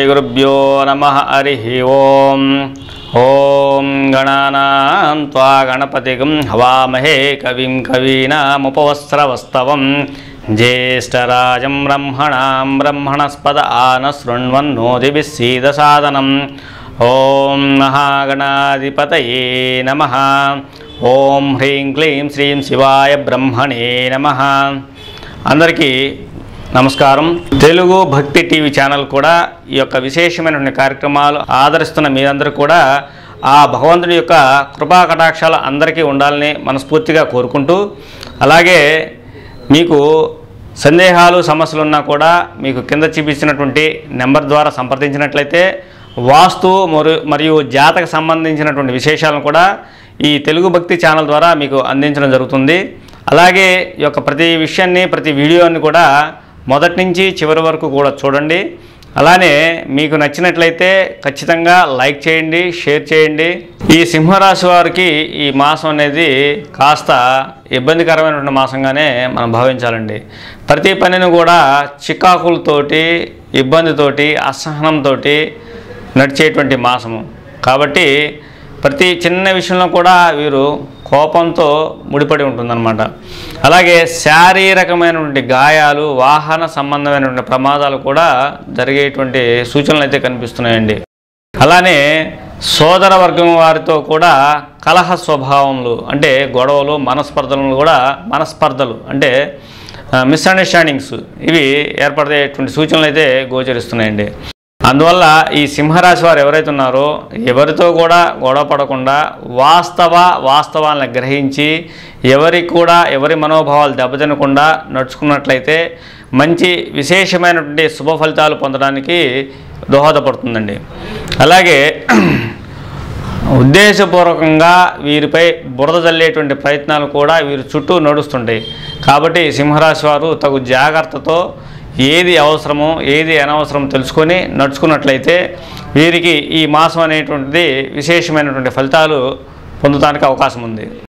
శ్రీగురుభ్యో నమ హరి ఓం ఓం గణానాం త్వా గణపతిగం హవామహే కవిం కవీనాముపవస్త్రవస్తవం జ్యేష్ఠరాజం బ్రహ్మణాం బ్రహ్మణస్పద ఆన శృణ్వన్నోదిభిः సీదసాదనం ఓం మహాగణాధిపతయే నమ ఓం హ్రీం క్లీం శ్రీం శివాయ బ్రహ్మణే నమ అందరికీ నమస్కారం తెలుగు భక్తి టీవీ ఛానల్ కూడా ఈ యొక్క విశేషమైనటువంటి కార్యక్రమాలు ఆదరిస్తున్న మీరందరూ కూడా ఆ భగవంతుడి యొక్క కృపా కటాక్షాలు అందరికీ ఉండాలని మనస్ఫూర్తిగా కోరుకుంటూ అలాగే మీకు సందేహాలు సమస్యలు ఉన్నా కూడా మీకు కింద చూపించినటువంటి నెంబర్ ద్వారా సంప్రదించినట్లయితే వాస్తు మరియు మరియు జాతక సంబంధించినటువంటి విశేషాలను కూడా ఈ తెలుగు భక్తి ఛానల్ ద్వారా మీకు అందించడం జరుగుతుంది అలాగే ఈ యొక్క ప్రతి విషయాన్ని ప్రతి వీడియోని కూడా మొదటి నుంచి చివరి వరకు కూడా చూడండి అలానే మీకు నచ్చినట్లయితే ఖచ్చితంగా లైక్ చేయండి షేర్ చేయండి ఈ సింహరాశి వారికి ఈ మాసం అనేది కాస్త ఇబ్బందికరమైనటువంటి మాసంగానే మనం భావించాలండి ప్రతి పనిని కూడా చికాకులతోటి ఇబ్బందితోటి అసహనంతో నడిచేటువంటి మాసము కాబట్టి ప్రతి చిన్న విషయంలో కూడా వీరు కోపంతో ముడిపడి ఉంటుందన్నమాట అలాగే శారీరకమైనటువంటి గాయాలు వాహన సంబంధమైనటువంటి ప్రమాదాలు కూడా జరిగేటువంటి సూచనలు అయితే కనిపిస్తున్నాయండి అలానే సోదర వర్గం వారితో కూడా కలహ స్వభావములు అంటే గొడవలు మనస్పర్ధలు కూడా మనస్పర్ధలు అంటే మిస్అండర్స్టాండింగ్స్ ఇవి ఏర్పడేటువంటి సూచనలు అయితే గోచరిస్తున్నాయండి అందువల్ల ఈ సింహరాశి వారు ఎవరైతే ఉన్నారో ఎవరితో కూడా గొడవ పడకుండా వాస్తవ వాస్తవాలను గ్రహించి ఎవరికి కూడా ఎవరి మనోభావాలు దెబ్బతినకుండా నడుచుకున్నట్లయితే మంచి విశేషమైనటువంటి శుభ ఫలితాలు పొందడానికి దోహదపడుతుందండి అలాగే ఉద్దేశపూర్వకంగా వీరిపై బురద జల్లేటువంటి ప్రయత్నాలు కూడా వీరి చుట్టూ నడుస్తుంటాయి కాబట్టి సింహరాశి వారు తగు జాగ్రత్తతో ఏది అవసరమో ఏది అనవసరం తెలుసుకొని నడుచుకున్నట్లయితే వీరికి ఈ మాసం అనేటువంటిది విశేషమైనటువంటి ఫలితాలు పొందడానికి అవకాశం ఉంది